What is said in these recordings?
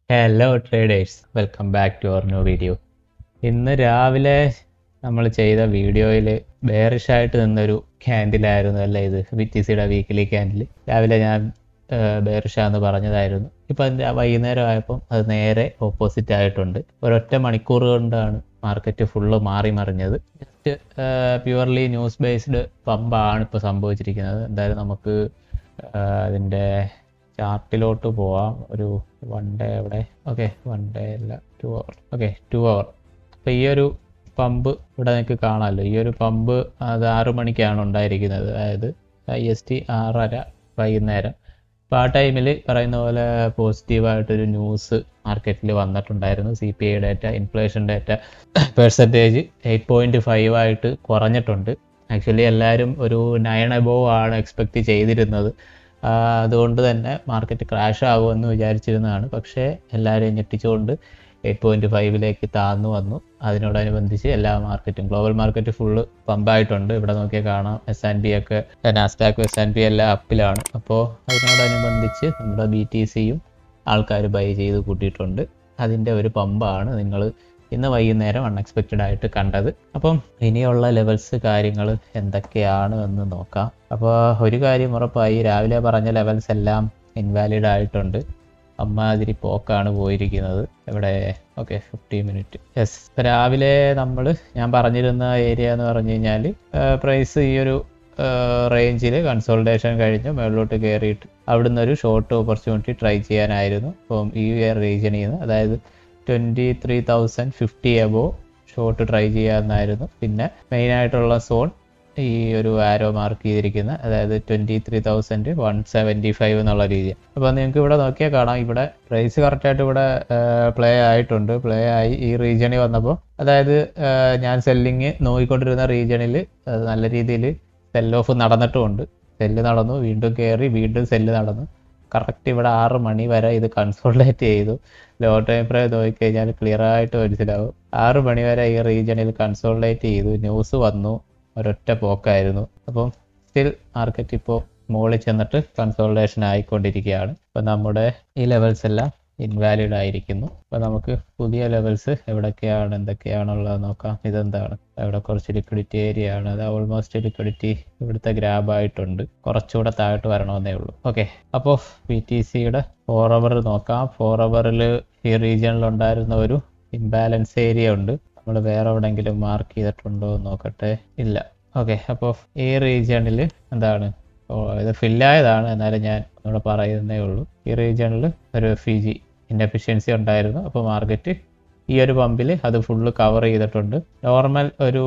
hello traders welcome back to our new video ഇന്ന് രാവിലെ നമ്മൾ ചെയ്ത വീഡിയോയിൽ ബെയറിഷായിട്ട് നിന്നൊരു ക്യാൻഡിലായിരുന്നു അല്ലേ ഇത് ബി ടി സിയുടെ വീക്കിലി ക്യാൻഡിൽ രാവിലെ ഞാൻ ബെയറിഷ എന്ന് പറഞ്ഞതായിരുന്നു ഇപ്പം അതിൻ്റെ വൈകുന്നേരം ആയപ്പം അത് നേരെ ഓപ്പോസിറ്റ് ആയിട്ടുണ്ട് ഒരൊറ്റ മണിക്കൂർ കൊണ്ടാണ് മാർക്കറ്റ് ഫുള്ള് മാറി മറിഞ്ഞത് ജസ്റ്റ് പ്യുവർലി ന്യൂസ് ബേസ്ഡ് പമ്പാണ് ഇപ്പോൾ സംഭവിച്ചിരിക്കുന്നത് എന്തായാലും നമുക്ക് ആ, അതിൻ്റെ ചാർട്ടിലോട്ട് പോവാം ഒരു വൺ ഡേ അവിടെ ഓക്കെ വൺ ഡേ അല്ല two hour okay two hour അപ്പോൾ ഈ ഒരു പമ്പ് ഇവിടെ നിങ്ങൾക്ക് കാണാമല്ലോ ഈ ഒരു പമ്പ് അത് ആറു മണിക്കാണ് ഉണ്ടായിരിക്കുന്നത് അതായത് ഐ എസ് ടി ആറര വൈകുന്നേരം അപ്പോൾ ആ ടൈമിൽ പറയുന്ന പോലെ പോസിറ്റീവായിട്ടൊരു ന്യൂസ് മാർക്കറ്റിൽ വന്നിട്ടുണ്ടായിരുന്നു C P I data inflation data percentage eight point five ആയിട്ട് കുറഞ്ഞിട്ടുണ്ട് ആക്ച്വലി എല്ലാവരും ഒരു നയൻ എബോവ് ആണ് എക്സ്പെക്റ്റ് ചെയ്തിരുന്നത് ആ, അതുകൊണ്ട് തന്നെ മാർക്കറ്റ് ക്രാഷ് ആകുമെന്ന് വിചാരിച്ചിരുന്നതാണ് പക്ഷേ എല്ലാവരെയും ഞെട്ടിച്ചുകൊണ്ട് എയ്റ്റ് പോയിൻറ്റ് ഫൈവിലേക്ക് താന്നു വന്നു അതിനോടനുബന്ധിച്ച് എല്ലാ മാർക്കറ്റും ഗ്ലോബൽ മാർക്കറ്റ് ഫുള്ള് പമ്പായിട്ടുണ്ട് ഇവിടെ നോക്കിയാൽ കാണാം എസ് ആൻഡ് പി ഒക്കെ നാസ്ഡാക്ക് എസ് ആൻഡ് പി എല്ലാം അപ്പിലാണ് അപ്പോൾ അതിനോടനുബന്ധിച്ച് നമ്മുടെ ബി ടി സിയും ആൾക്കാർ ബൈ ചെയ്ത് കൂട്ടിയിട്ടുണ്ട് അതിൻ്റെ ഒരു പമ്പാണ് നിങ്ങൾ ഇന്ന് വൈകുന്നേരം അൺഎക്സ്പെക്റ്റഡ് ആയിട്ട് കണ്ടത് അപ്പം ഇനിയുള്ള ലെവൽസ് കാര്യങ്ങൾ എന്തൊക്കെയാണ് എന്ന് നോക്കാം അപ്പോൾ ഒരു കാര്യം ഉറപ്പായി രാവിലെ പറഞ്ഞ ലെവൽസ് എല്ലാം ഇൻവാലിഡ് ആയിട്ടുണ്ട് അമ്മാതിരി പോക്കാണ് പോയിരിക്കുന്നത് ഇവിടെ ഓക്കെ ഫിഫ്റ്റി മിനിറ്റ് യെസ് രാവിലെ നമ്മൾ ഞാൻ പറഞ്ഞിരുന്ന ഏരിയ എന്ന് പറഞ്ഞു കഴിഞ്ഞാൽ പ്രൈസ് ഈ ഒരു റേഞ്ചിൽ കൺസോൾട്ടേഷൻ കഴിഞ്ഞ് മുകളിലോട്ട് കയറിയിട്ട് അവിടുന്ന് ഒരു ഷോർട്ട് ഓപ്പർച്യൂണിറ്റി ട്രൈ ചെയ്യാനായിരുന്നു അപ്പം ഈ റീജിയണിൽ നിന്ന് അതായത് twenty three thousand fifty above short try ചെയ്യാമെന്നായിരുന്നു പിന്നെ മെയിനായിട്ടുള്ള സോൺ ഈ ഒരു ആരോ മാർക്ക് ചെയ്തിരിക്കുന്ന അതായത് twenty three thousand one seventy five എന്നുള്ള രീതി അപ്പോൾ നിങ്ങൾക്ക് ഇവിടെ നോക്കിയാൽ കാണാം ഇവിടെ പ്രൈസ് കറക്റ്റായിട്ട് ഇവിടെ പ്ലേ ആയിട്ടുണ്ട് പ്ലേ ആയി ഈ റീജിയണിൽ വന്നപ്പോൾ അതായത് ആ, ഞാൻ സെല്ലിങ് നോക്കിക്കൊണ്ടിരുന്ന റീജിയണിൽ നല്ല രീതിയിൽ സെൽ ഓഫ് നടന്നിട്ടുമുണ്ട് സെല്ല് നടന്നു വീണ്ടും കയറി വീണ്ടും സെല്ല് നടന്നു കറക്റ്റ് ഇവിടെ ആറ് മണി വരെ ഇത് കൺസോൾട്ടേറ്റ് ചെയ്തു ലോ ടൈം പ്രൈസ് നോക്കിക്കഴിഞ്ഞാൽ ക്ലിയർ ആയിട്ട് മനസ്സിലാവും ആറ് മണി വരെ ഈ റീജിയണിൽ കൺസോൾട്ടേറ്റ് ചെയ്തു ന്യൂസ് വന്നു ഒരൊറ്റ പോക്കായിരുന്നു അപ്പം സ്റ്റിൽ മാർക്കറ്റ് ഇപ്പോൾ മുകളിൽ ചെന്നിട്ട് കൺസോൾട്ടേഷൻ ആയിക്കൊണ്ടിരിക്കുകയാണ് അപ്പം നമ്മുടെ ഈ ലെവൽസ് എല്ലാം ഇൻവാലിഡ് ആയിരിക്കുന്നു അപ്പോൾ നമുക്ക് പുതിയ ലെവൽസ് എവിടൊക്കെയാണ് എന്തൊക്കെയാണുള്ളത് നോക്കാം ഇതെന്താണ് ഇവിടെ കുറച്ച് ലിക്വിഡിറ്റി ഏരിയ ആണ് അത് ഓൾമോസ്റ്റ് ലിക്വിഡിറ്റി ഇവിടുത്തെ ഗ്രാബ് ആയിട്ടുണ്ട് കുറച്ചുകൂടെ താഴോട്ട് വരണമെന്നേ ഉള്ളൂ ഓക്കെ അപ്പോൾ പി ടി സിയുടെ ഫോർ അവർ നോക്കാം ഫോർ അവറിൽ ഈ റീജിയണിൽ ഉണ്ടായിരുന്ന ഒരു ഇംബാലൻസ് ഏരിയ ഉണ്ട് നമ്മൾ വേറെ എവിടെയെങ്കിലും മാർക്ക് ചെയ്തിട്ടുണ്ടോ എന്ന് നോക്കട്ടെ ഇല്ല ഓക്കെ അപ്പോൾ ഈ റീജിയണിൽ എന്താണ് ഓ, ഇത് ഫില്ലായതാണ് എന്നാലും ഞാൻ നമ്മൾ പറയുന്നേ ഉള്ളൂ ഈ റീജിയണിൽ ഒരു എഫ് ഇ ജി ഇൻഎഫിഷ്യൻസി ഉണ്ടായിരുന്നു അപ്പോൾ മാർക്കറ്റ് ഈ ഒരു പമ്പിൽ അത് ഫുള്ള് കവർ ചെയ്തിട്ടുണ്ട് നോർമൽ ഒരു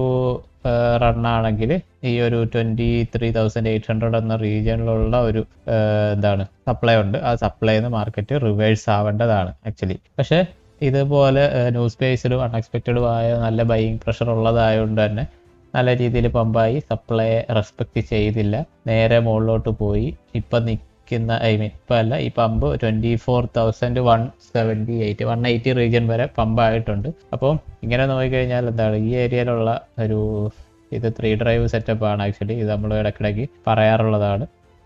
റണ്ണാണെങ്കിൽ ഈ ഒരു twenty three thousand eight hundred എന്ന റീജിയനിലുള്ള ഒരു ആ, എന്താണ് സപ്ലൈ ഉണ്ട് ആ സപ്ലൈന്ന് മാർക്കറ്റ് റിവേഴ്സ് ആവേണ്ടതാണ് ആക്ച്വലി പക്ഷേ ഇതുപോലെ ന്യൂസ് ബേസ്ഡും അൺഎക്സ്പെക്റ്റഡും ആയ നല്ല ബൈയിങ് പ്രഷർ ഉള്ളതായതുകൊണ്ട് തന്നെ നല്ല രീതിയിൽ പമ്പായി സപ്ലൈ റെസ്പെക്റ്റ് ചെയ്തില്ല നേരെ മുകളിലോട്ട് പോയി ഇപ്പം നിൽക്കുന്ന ഐ മീൻ ഇപ്പം അല്ല ഈ pump twenty four thousand one seventy eight one eighty region വരെ പമ്പായിട്ടുണ്ട് അപ്പം ഇങ്ങനെ നോക്കിക്കഴിഞ്ഞാൽ എന്താണ് ഈ ഏരിയയിലുള്ള ഒരു ഇത് ത്രീ ഡ്രൈവ് സെറ്റപ്പ് ആണ് ആക്ച്വലി ഇത് നമ്മൾ ഇടയ്ക്കിടയ്ക്ക് പറയാറുള്ളതാണ്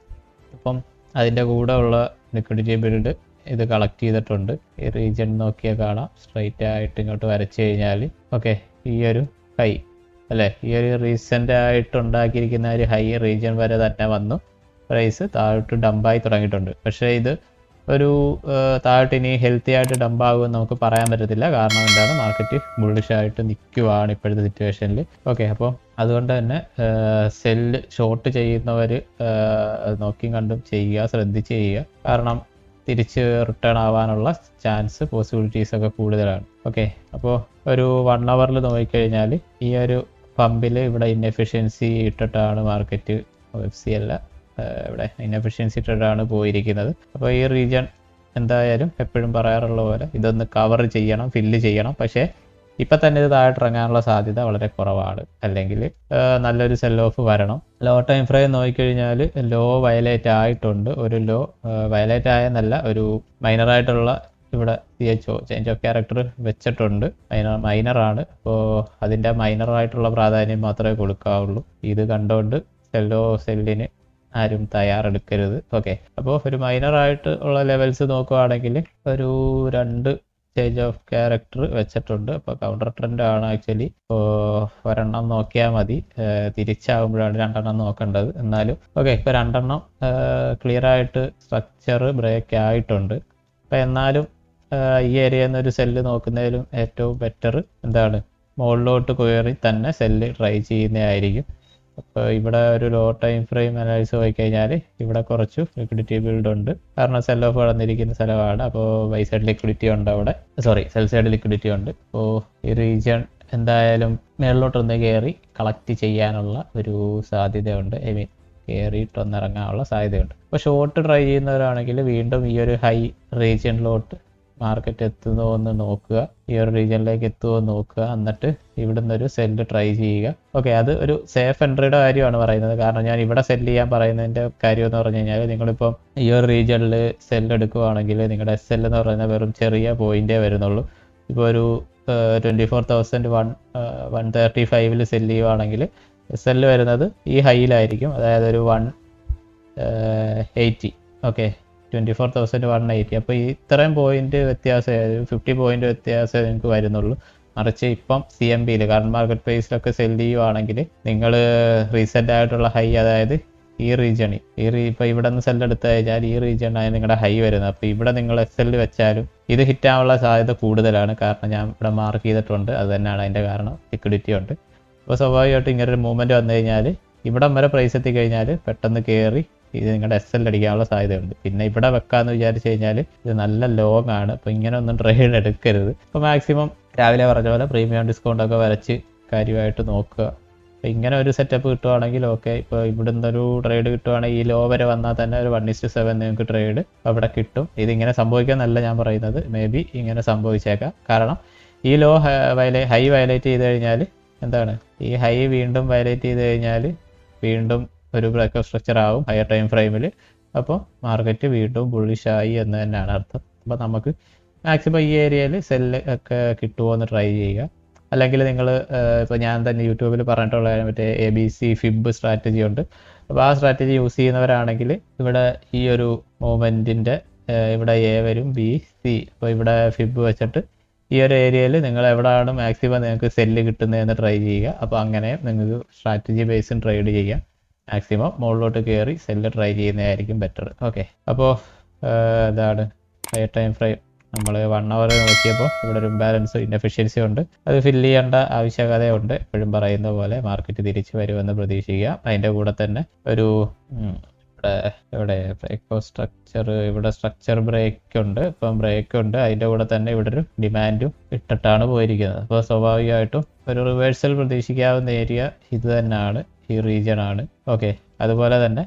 അപ്പം അതിൻ്റെ കൂടെ ഉള്ള ലിക്വിഡിറ്റി ബിൽഡ് ഇത് കളക്ട് ചെയ്തിട്ടുണ്ട് ഈ റീജിയൻ നോക്കിയാൽ കാണാം സ്ട്രൈറ്റ് ആയിട്ട് ഇങ്ങോട്ട് വരച്ചു കഴിഞ്ഞാൽ ഓക്കെ ഈ ഒരു ഹൈ അല്ലേ ഈ ഒരു റീസെൻ്റ് ആയിട്ട് ഉണ്ടാക്കിയിരിക്കുന്ന ഒരു ഹൈ റീജിയൻ വരെ തന്നെ വന്നു പ്രൈസ് താഴോട്ട് ഡംപായി തുടങ്ങിയിട്ടുണ്ട് പക്ഷേ ഇത് ഒരു ആ, താഴോട്ട് ഇനി ഹെൽത്തി ആയിട്ട് ഡംപ് ആകുമെന്ന് നമുക്ക് പറയാൻ പറ്റത്തില്ല കാരണം എന്താണ് മാർക്കറ്റ് ബുള്ളിഷായിട്ട് നിൽക്കുവാണ് ഇപ്പോഴത്തെ സിറ്റുവേഷനിൽ ഓക്കെ അപ്പോൾ അതുകൊണ്ട് തന്നെ സെല്ല് ഷോർട്ട് ചെയ്യുന്നവർ നോക്കിയും കണ്ടും ചെയ്യുക ശ്രദ്ധിച്ച് ചെയ്യുക കാരണം തിരിച്ച് റിട്ടേൺ ആവാനുള്ള ചാൻസ് പോസിബിലിറ്റീസ് ഒക്കെ കൂടുതലാണ് ഓക്കെ അപ്പോൾ ഒരു വൺ അവറിൽ നോക്കിക്കഴിഞ്ഞാൽ ഈ ഒരു പമ്പിൽ ഇവിടെ ഇൻഎഫിഷ്യൻസി ഇട്ടിട്ടാണ് മാർക്കറ്റ് എഫ് സി അല്ല ആ, ഇവിടെ ഇൻഎഫിഷ്യൻസി ഇട്ടിട്ടാണ് പോയിരിക്കുന്നത് അപ്പോൾ ഈ റീജിയൺ എന്തായാലും എപ്പോഴും പറയാറുള്ള പോലെ ഇതൊന്ന് കവർ ചെയ്യണം ഫില്ല് ചെയ്യണം പക്ഷേ ഇപ്പം തന്നെ ഇത് താഴോട്ട് ഇറങ്ങാനുള്ള സാധ്യത വളരെ കുറവാണ് അല്ലെങ്കിൽ നല്ലൊരു സെൽ ഓഫ് വരണം ലോ ടൈം ഫ്രെയിം നോക്കിക്കഴിഞ്ഞാൽ ലോ വയലേറ്റ് ആയിട്ടുണ്ട് ഒരു ലോ വയലേറ്റ് ആയെന്നല്ല ഒരു മൈനറായിട്ടുള്ള ഇവിടെ C H O change of character വെച്ചിട്ടുണ്ട് മൈനർ മൈനറാണ് അപ്പോൾ അതിൻ്റെ മൈനറായിട്ടുള്ള പ്രാധാന്യം മാത്രമേ കൊടുക്കാവുള്ളൂ ഇത് കണ്ടുകൊണ്ട് സെല്ലോ സെല്ലിന് ആരും തയ്യാറെടുക്കരുത് ഓക്കെ അപ്പോൾ ഒരു മൈനർ ആയിട്ട് ഉള്ള ലെവൽസ് നോക്കുവാണെങ്കിൽ ഒരു രണ്ട് ചേഞ്ച് ഓഫ് ക്യാരക്ടർ വെച്ചിട്ടുണ്ട് അപ്പോൾ കൗണ്ടർ ട്രെൻഡ് ആണ് ആക്ച്വലി ഇപ്പോൾ ഒരെണ്ണം നോക്കിയാൽ മതി ഏർ തിരിച്ചാകുമ്പോഴാണ് രണ്ടെണ്ണം നോക്കേണ്ടത് എന്നാലും ഓക്കെ ഇപ്പോൾ രണ്ടെണ്ണം ക്ലിയർ ആയിട്ട് സ്ട്രക്ചർ ബ്രേക്ക് ആയിട്ടുണ്ട് അപ്പോൾ എന്നാലും ഏർ ഈ ഏരിയയിൽ നിന്ന് ഒരു സെല്ല് നോക്കുന്നതിലും ഏറ്റവും ബെറ്റർ എന്താണ് മുകളിലോട്ട് കയറി തന്നെ സെല്ല് ട്രൈ ചെയ്യുന്നതായിരിക്കും അപ്പോൾ ഇവിടെ ഒരു ലോ ടൈം ഫ്രെയിം അനാലിസിസ് പോയി കഴിഞ്ഞാൽ ഇവിടെ കുറച്ച് ലിക്വിഡിറ്റി ബിൽഡ് ഉണ്ട് കാരണം സെൽ ഓഫ് കടന്നിരിക്കുന്ന സ്ഥലമാണ് അപ്പോൾ ബൈ സൈഡ് ലിക്വിഡിറ്റി ഉണ്ട് അവിടെ സോറി സെൽ സൈഡ് ലിക്വിഡിറ്റി ഉണ്ട് അപ്പോൾ ഈ റീജിയൺ എന്തായാലും മേളിലോട്ടൊന്ന് കയറി കളക്ട് ചെയ്യാനുള്ള ഒരു സാധ്യതയുണ്ട് ഐ മീൻ കയറിയിട്ടൊന്നിറങ്ങാനുള്ള സാധ്യതയുണ്ട് അപ്പോൾ ഷോർട്ട് ട്രൈ ചെയ്യുന്നവരാണെങ്കിൽ വീണ്ടും ഈ ഒരു ഹൈ റീജിയണിലോട്ട് മാർക്കറ്റ് എത്തുന്നോ എന്ന് നോക്കുക ഈ ഒരു റീജിയനിലേക്ക് എത്തുമോ എന്ന് നോക്കുക എന്നിട്ട് ഇവിടുന്ന് ഒരു സെല്ല് ട്രൈ ചെയ്യുക ഓക്കെ അത് ഒരു സേഫ് എൻട്രിയുടെ കാര്യമാണ് പറയുന്നത് കാരണം ഞാൻ ഇവിടെ സെല്ല് ചെയ്യാൻ പറയുന്നതിൻ്റെ കാര്യം എന്ന് പറഞ്ഞു കഴിഞ്ഞാൽ നിങ്ങളിപ്പം ഈ ഒരു റീജിയനിൽ സെല്ല് എടുക്കുവാണെങ്കിൽ നിങ്ങളുടെ എസ് എൽ എന്ന് പറയുന്നത് വെറും ചെറിയ പോയിന്റേ വരുന്നുള്ളൂ ഇപ്പോൾ ഒരു twenty four thousand one one thirty ഫൈവിൽ സെല്ല് ചെയ്യുവാണെങ്കിൽ എസ് എൽ വരുന്നത് ഈ ഹൈയിലായിരിക്കും അതായത് ഒരു one eighty okay twenty four thousand one eighty അപ്പോൾ ഈ ഇത്രയും പോയിന്റ് വ്യത്യാസം ഫിഫ്റ്റി പോയിന്റ് വ്യത്യാസം നിങ്ങൾക്ക് വരുന്നുള്ളൂ മറിച്ച് ഇപ്പം സി എം ബിയിൽ കറണ്ട് മാർക്കറ്റ് പ്രൈസിലൊക്കെ സെല് ചെയ്യുവാണെങ്കിൽ നിങ്ങൾ റീസെൻ്റ് ആയിട്ടുള്ള ഹൈ അതായത് ഈ റീജിയണിൽ ഈ റീ ഇപ്പോൾ ഇവിടെ നിന്ന് സെൽ എടുത്തു കഴിഞ്ഞാൽ ഈ റീജിയണാണ് നിങ്ങളുടെ ഹൈ വരുന്നത് അപ്പോൾ ഇവിടെ നിങ്ങൾ എസ് എൽ വെച്ചാലും ഇത് ഹിറ്റ് ആവാനുള്ള സാധ്യത കൂടുതലാണ് കാരണം ഞാൻ ഇവിടെ മാർക്ക് ചെയ്തിട്ടുണ്ട് അത് തന്നെയാണ് അതിൻ്റെ കാരണം ലിക്വിഡിറ്റി ഉണ്ട് അപ്പോൾ സ്വാഭാവികമായിട്ടും ഇങ്ങനെ ഒരു മൂവ്മെൻറ്റ് വന്നു കഴിഞ്ഞാൽ ഇവിടം വരെ പ്രൈസ് എത്തിക്കഴിഞ്ഞാൽ പെട്ടെന്ന് കയറി ഇത് നിങ്ങളുടെ എസ് എൽ അടിക്കാനുള്ള സാധ്യതയുണ്ട് പിന്നെ ഇവിടെ വെക്കാന്ന് വിചാരിച്ചു കഴിഞ്ഞാൽ ഇത് നല്ല ലോങ് ആണ് അപ്പോൾ ഇങ്ങനെ ഒന്നും ട്രേഡ് എടുക്കരുത് അപ്പോൾ മാക്സിമം രാവിലെ പറഞ്ഞ പോലെ പ്രീമിയം ഡിസ്കൗണ്ട് ഒക്കെ വരച്ച് കാര്യമായിട്ട് നോക്കുക അപ്പോൾ ഇങ്ങനെ ഒരു സെറ്റപ്പ് കിട്ടുവാണെങ്കിൽ ഓക്കെ ഇപ്പോൾ ഇവിടുന്ന് ഒരു ട്രേഡ് കിട്ടുവാണെങ്കിൽ ഈ ലോ വരെ വന്നാൽ തന്നെ ഒരു വൺ ഇസ്റ്റ് സെവൻ നിങ്ങൾക്ക് ട്രേഡ് അവിടെ കിട്ടും ഇതിങ്ങനെ സംഭവിക്കാന്നല്ല ഞാൻ പറയുന്നത് മേ ബി ഇങ്ങനെ സംഭവിച്ചേക്കാം കാരണം ഈ ലോ വയലേ ഹൈ വയലേറ്റ് ചെയ്ത് കഴിഞ്ഞാൽ എന്താണ് ഈ ഹൈ വീണ്ടും വയലേറ്റ് ചെയ്ത് കഴിഞ്ഞാൽ വീണ്ടും ഒരു ബ്രേക്കപ്പ് സ്ട്രക്ചർ ആവും ഹയർ ടൈം ഫ്രെയിമിൽ അപ്പോൾ മാർക്കറ്റ് വീണ്ടും ബുള്ളിഷായി എന്ന് തന്നെയാണ് അർത്ഥം അപ്പോൾ നമുക്ക് മാക്സിമം ഈ ഏരിയയിൽ സെല്ല് ഒക്കെ കിട്ടുമോ എന്ന് ട്രൈ ചെയ്യുക അല്ലെങ്കിൽ നിങ്ങൾ ഇപ്പോൾ ഞാൻ തന്നെ യൂട്യൂബിൽ പറഞ്ഞിട്ടുള്ള മറ്റേ A B C fib strategy ഉണ്ട് അപ്പോൾ ആ സ്ട്രാറ്റജി യൂസ് ചെയ്യുന്നവരാണെങ്കിൽ ഇവിടെ ഈ ഒരു മൂവ്മെൻറ്റിൻ്റെ ഇവിടെ എ വരും ബി സി അപ്പോൾ ഇവിടെ ഫിബ് വെച്ചിട്ട് ഈ ഒരു ഏരിയയിൽ നിങ്ങൾ എവിടെയാണ് മാക്സിമം നിങ്ങൾക്ക് സെല്ല് കിട്ടുന്നതെന്ന് ട്രൈ ചെയ്യുക അപ്പോൾ അങ്ങനെ നിങ്ങൾക്ക് സ്ട്രാറ്റജി ബേസും ട്രേഡ് ചെയ്യാം മാക്സിമം മുകളിലോട്ട് കയറി സെല്ല് ട്രൈ ചെയ്യുന്നതായിരിക്കും ബെറ്റർ ഓക്കെ അപ്പോൾ ഇതാണ് ഹൈ ടൈം ഫ്രെയിം നമ്മൾ വൺ അവർ നോക്കിയപ്പോൾ ഇവിടെ ഒരു ഇംബാലൻസ് ഇൻഎഫിഷ്യൻസി ഉണ്ട് അത് ഫില്ല് ചെയ്യേണ്ട ആവശ്യകതയുണ്ട് എപ്പോഴും പറയുന്ന പോലെ മാർക്കറ്റ് തിരിച്ചു വരുമെന്ന് പ്രതീക്ഷിക്കുക അതിൻ്റെ കൂടെ തന്നെ ഒരു ഉം, ഇവിടെ ഇവിടെ ബ്രേക്ക് സ്ട്രക്ചർ ഇവിടെ സ്ട്രക്ചർ ബ്രേക്ക് ഉണ്ട് ഇപ്പം ബ്രേക്ക് ഉണ്ട് അതിൻ്റെ കൂടെ തന്നെ ഇവിടെ ഒരു ഡിമാൻഡും ഇട്ടിട്ടാണ് പോയിരിക്കുന്നത് അപ്പോൾ സ്വാഭാവികമായിട്ടും ഒരു റിവേഴ്സൽ പ്രതീക്ഷിക്കാവുന്ന ഏരിയ ഇത് തന്നെയാണ് ഈ റീജിയൺ ആണ് ഓക്കെ അതുപോലെ തന്നെ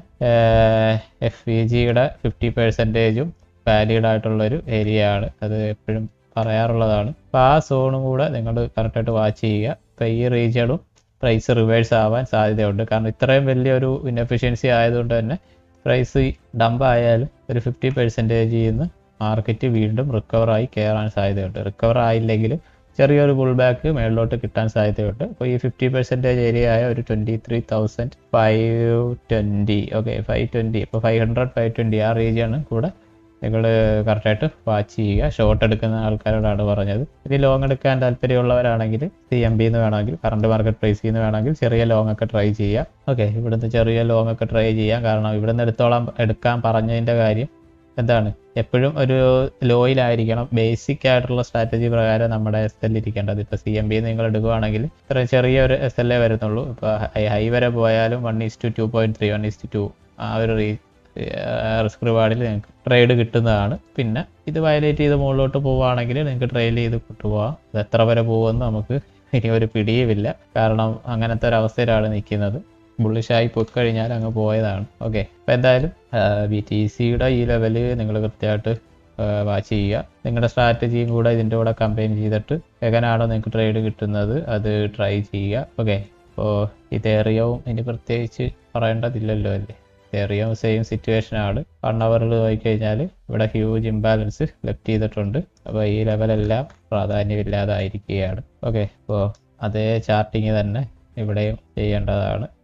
എഫ് വി ജിയുടെ ഫിഫ്റ്റി പെർസെൻറ്റേജും വാലിഡ് ആയിട്ടുള്ളൊരു ഏരിയ ആണ് അത് എപ്പോഴും പറയാറുള്ളതാണ് അപ്പോൾ ആ സോണും കൂടെ നിങ്ങൾ കറക്റ്റായിട്ട് വാച്ച് ചെയ്യുക ഇപ്പോൾ ഈ റീജിയണും പ്രൈസ് റിവേഴ്സ് ആവാൻ സാധ്യതയുണ്ട് കാരണം ഇത്രയും വലിയൊരു ഇൻഎഫിഷ്യൻസി ആയതുകൊണ്ട് തന്നെ പ്രൈസ് ഡംപ് ആയാലും ഒരു ഫിഫ്റ്റി പെർസെൻറ്റേജിൽ നിന്ന് മാർക്കറ്റ് വീണ്ടും റിക്കവർ ആയി കയറാൻ സാധ്യതയുണ്ട് റിക്കവർ ആയില്ലെങ്കിലും ചെറിയൊരു പുൾ ബാക്ക് മേളിലോട്ട് കിട്ടാൻ സാധ്യതയുണ്ട് അപ്പോൾ ഈ ഫിഫ്റ്റി പെർസെൻറ്റേജ് ഏരിയ ആയ ഒരു twenty three thousand five twenty okay five twenty ഇപ്പോൾ ഫൈവ് ഹൺഡ്രഡ് ഫൈവ് ട്വൻറ്റി ആ റീജിയണ് കൂടെ നിങ്ങൾ കറക്റ്റായിട്ട് വാച്ച് ചെയ്യുക ഷോർട്ട് എടുക്കുന്ന ആൾക്കാരോടാണ് പറഞ്ഞത് ഇനി ലോങ് എടുക്കാൻ താല്പര്യമുള്ളവരാണെങ്കിൽ സി എം ബിന്ന് വേണമെങ്കിൽ കറണ്ട് മാർക്കറ്റ് പ്രൈസിൽ നിന്ന് വേണമെങ്കിൽ ചെറിയ ലോങ് ഒക്കെ ട്രൈ ചെയ്യാം ഓക്കെ ഇവിടുന്ന് ചെറിയ ലോങ് ഒക്കെ ട്രൈ ചെയ്യാം കാരണം ഇവിടുന്ന് എടുത്തോളം എടുക്കാൻ പറഞ്ഞതിൻ്റെ കാര്യം എന്താണ് എപ്പോഴും ഒരു ലോയിലായിരിക്കണം ബേസിക് ആയിട്ടുള്ള സ്ട്രാറ്റജി പ്രകാരം നമ്മുടെ എസ് എൽ ഇരിക്കേണ്ടത് ഇപ്പോൾ സി എം ബി നിങ്ങൾ എടുക്കുകയാണെങ്കിൽ ഇത്ര ചെറിയൊരു എസ് എൽ എ വരുന്നുള്ളൂ ഇപ്പോൾ ഹൈ വരെ പോയാലും one is to two point three one is to two ആ ഒരു റീ റിസ്ക് റിവാർഡിൽ നിങ്ങൾക്ക് ട്രേഡ് കിട്ടുന്നതാണ് പിന്നെ ഇത് വയലേറ്റ് ചെയ്ത് മുകളിലോട്ട് പോവുകയാണെങ്കിൽ നിങ്ങൾക്ക് ട്രെയിൽ ചെയ്ത് കൊണ്ടുപോകാം അത് എത്ര വരെ പോകുമെന്ന് നമുക്ക് ഇനി ഒരു പിടിയുമില്ല കാരണം അങ്ങനത്തെ ഒരു അവസ്ഥയിലാണ് നിൽക്കുന്നത് ബുള്ളിഷായി പോയി കഴിഞ്ഞാൽ അങ്ങ് പോയതാണ് ഓക്കെ അപ്പോൾ എന്തായാലും ബി ടി സിയുടെ ഈ ലെവല് നിങ്ങൾ കൃത്യമായിട്ട് വാച്ച് ചെയ്യുക നിങ്ങളുടെ സ്ട്രാറ്റജിയും കൂടെ ഇതിൻ്റെ കൂടെ കമ്പൈൻ ചെയ്തിട്ട് എങ്ങനെയാണോ നിങ്ങൾക്ക് ട്രേഡ് കിട്ടുന്നത് അത് ട്രൈ ചെയ്യുക ഓക്കെ അപ്പോൾ ഇതേറിയവും ഇനി പ്രത്യേകിച്ച് പറയേണ്ടതില്ലല്ലോ അല്ലേ ഇതേറിയവും സെയിം സിറ്റുവേഷൻ ആണ് വൺ അവറിൽ പോയി കഴിഞ്ഞാൽ ഇവിടെ ഹ്യൂജ് ഇംബാലൻസ് ലെഫ്റ്റ് ചെയ്തിട്ടുണ്ട് അപ്പോൾ ഈ ലെവലെല്ലാം പ്രാധാന്യമില്ലാതായിരിക്കുകയാണ് ഓക്കെ അപ്പോൾ അതേ ചാർട്ടിങ് തന്നെ ഇവിടെയും ചെയ്യേണ്ടതാണ്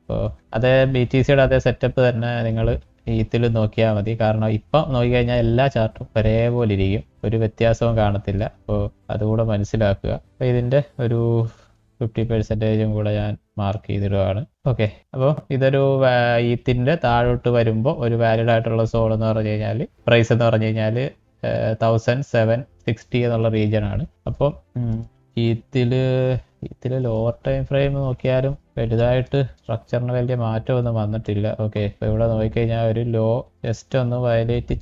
അപ്പോൾ അതേ ബി ടി സിയുടെ അതേ സെറ്റപ്പ് തന്നെ നിങ്ങൾ ഈത്തിൽ നോക്കിയാൽ മതി കാരണം ഇപ്പം നോക്കിക്കഴിഞ്ഞാൽ എല്ലാ ചാർട്ടും ഒരേപോലെ ഇരിക്കും ഒരു വ്യത്യാസവും കാണത്തില്ല അപ്പോൾ അതുകൂടെ മനസ്സിലാക്കുക അപ്പോൾ ഇതിൻ്റെ ഒരു ഫിഫ്റ്റി പെർസെൻറ്റേജും കൂടെ ഞാൻ മാർക്ക് ചെയ്തിടുകയാണ് ഓക്കെ അപ്പോൾ ഇതൊരു ഈത്തിൻ്റെ താഴോട്ട് വരുമ്പോൾ ഒരു വാലിഡ് ആയിട്ടുള്ള സോൾ എന്ന് പറഞ്ഞു കഴിഞ്ഞാൽ പ്രൈസ് എന്ന് പറഞ്ഞു കഴിഞ്ഞാൽ തൗസൻഡ് സെവൻ സിക്സ്റ്റി എന്നുള്ള റീജിയൻ ആണ് അപ്പം ഈത്തിൽ ഈത്തിൽ ലോവർ ടൈം ഫ്രെയിം നോക്കിയാലും വലുതായിട്ട് സ്ട്രക്ചറിന് വലിയ മാറ്റമൊന്നും വന്നിട്ടില്ല ഓക്കെ ഇപ്പോൾ ഇവിടെ നോക്കിക്കഴിഞ്ഞാൽ ഒരു ലോ ജസ്റ്റ് ഒന്ന് വയലേറ്റ്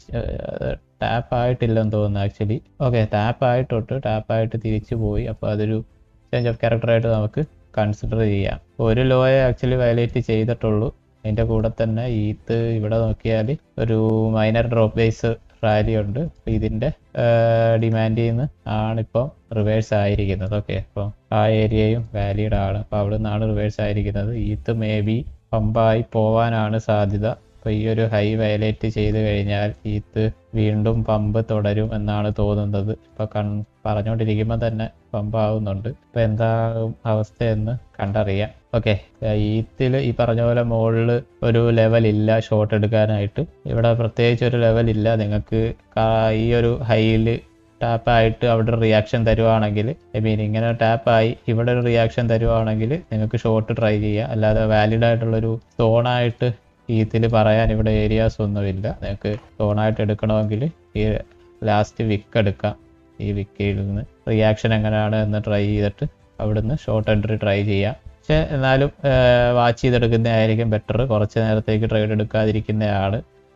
ടാപ്പ് ആയിട്ടില്ലെന്ന് തോന്നുന്നു ആക്ച്വലി ഓക്കെ ടാപ്പ് ആയിട്ടൊട്ട് ടാപ്പ് ആയിട്ട് തിരിച്ചു പോയി അപ്പോൾ അതൊരു ചേഞ്ച് ഓഫ് ക്യാരക്ടറായിട്ട് നമുക്ക് കൺസിഡർ ചെയ്യാം ഒരു ലോയെ ആക്ച്വലി വയലേറ്റ് ചെയ്തിട്ടുള്ളൂ അതിൻ്റെ കൂടെ തന്നെ ഈത്ത് ഇവിടെ നോക്കിയാൽ ഒരു മൈനർ ഡ്രോപ്പ് ബേസ് റാലി ഉണ്ട് അപ്പോൾ ഇതിൻ്റെ ഡിമാൻഡിൽ നിന്ന് ആണിപ്പം റിവേഴ്സ് ആയിരിക്കുന്നത് ഓക്കെ അപ്പോൾ ആ ഏരിയയും വാലിഡ് ആണ് അപ്പോൾ അവിടെ നിന്നാണ് റിവേഴ്സ് ആയിരിക്കുന്നത് ഈത്ത് മേ ബി പമ്പായി പോവാനാണ് സാധ്യത അപ്പോൾ ഈ ഒരു ഹൈ വയലേറ്റ് ചെയ്ത് കഴിഞ്ഞാൽ ഈത്ത് വീണ്ടും പമ്പ് തുടരും എന്നാണ് തോന്നുന്നത് ഇപ്പോൾ കൺ പറഞ്ഞുകൊണ്ടിരിക്കുമ്പോൾ തന്നെ പമ്പ് ആവുന്നുണ്ട് ഇപ്പോൾ എന്താകും അവസ്ഥയെന്ന് കണ്ടറിയാം ഓക്കെ ഈത്തിൽ ഈ പറഞ്ഞ പോലെ മുകളിൽ ഒരു ലെവൽ ഇല്ല ഷോട്ട് എടുക്കാനായിട്ട് ഇവിടെ പ്രത്യേകിച്ച് ഒരു ലെവൽ ഇല്ല നിങ്ങൾക്ക് ഈ ഒരു ഹൈയിൽ ടാപ്പായിട്ട് അവിടെ റിയാക്ഷൻ തരുവാണെങ്കിൽ ഐ മീൻ ഇങ്ങനെ ടാപ്പായി ഇവിടെ ഒരു റിയാക്ഷൻ തരുവാണെങ്കിൽ നിങ്ങൾക്ക് ഷോട്ട് ട്രൈ ചെയ്യാം അല്ലാതെ വാലിഡ് ആയിട്ടുള്ളൊരു സോണായിട്ട് ഈത്തിൽ പറയാൻ ഇവിടെ ഏരിയാസ് ഒന്നുമില്ല നിങ്ങൾക്ക് സോണായിട്ട് എടുക്കണമെങ്കിൽ ഈ ലാസ്റ്റ് വിക്ക് എടുക്കാം ഈ വിക്കയിൽ നിന്ന് റിയാക്ഷൻ എങ്ങനെയാണ് എന്ന് ട്രൈ ചെയ്തിട്ട് അവിടുന്ന് ഷോർട്ട് എൻട്രി ട്രൈ ചെയ്യാം പക്ഷെ എന്നാലും വാച്ച് ചെയ്തെടുക്കുന്നതായിരിക്കും ബെറ്റർ കുറച്ച് നേരത്തേക്ക് ട്രേഡ് എടുക്കാതിരിക്കുന്നതാണ്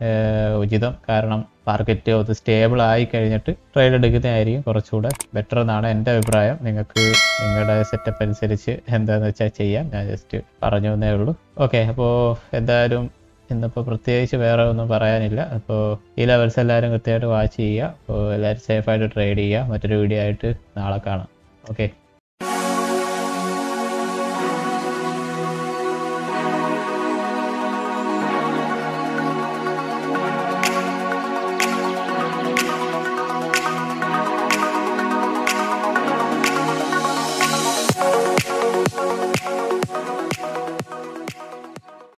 ഉചിതം കാരണം മാർക്കറ്റ് ഒന്ന് സ്റ്റേബിൾ ആയി കഴിഞ്ഞിട്ട് ട്രേഡ് എടുക്കുന്നതായിരിക്കും കുറച്ചുകൂടെ ബെറ്റർ എന്നാണ് എൻ്റെ അഭിപ്രായം നിങ്ങൾക്ക് നിങ്ങളുടെ സെറ്റപ്പ് അനുസരിച്ച് എന്താണെന്ന് വെച്ചാൽ ചെയ്യാം ഞാൻ ജസ്റ്റ് പറഞ്ഞു എന്നേ ഉള്ളൂ ഓക്കെ അപ്പോൾ എന്തായാലും ഇന്നിപ്പോൾ പ്രത്യേകിച്ച് വേറെ ഒന്നും പറയാനില്ല അപ്പോൾ ഈ ലെവൽസ് എല്ലാവരും കൃത്യമായിട്ട് വാച്ച് ചെയ്യുക അപ്പോൾ എല്ലാവരും സേഫായിട്ട് ട്രേഡ് ചെയ്യുക മറ്റൊരു വീഡിയോ ആയിട്ട് നാളെ കാണാം ഓക്കെ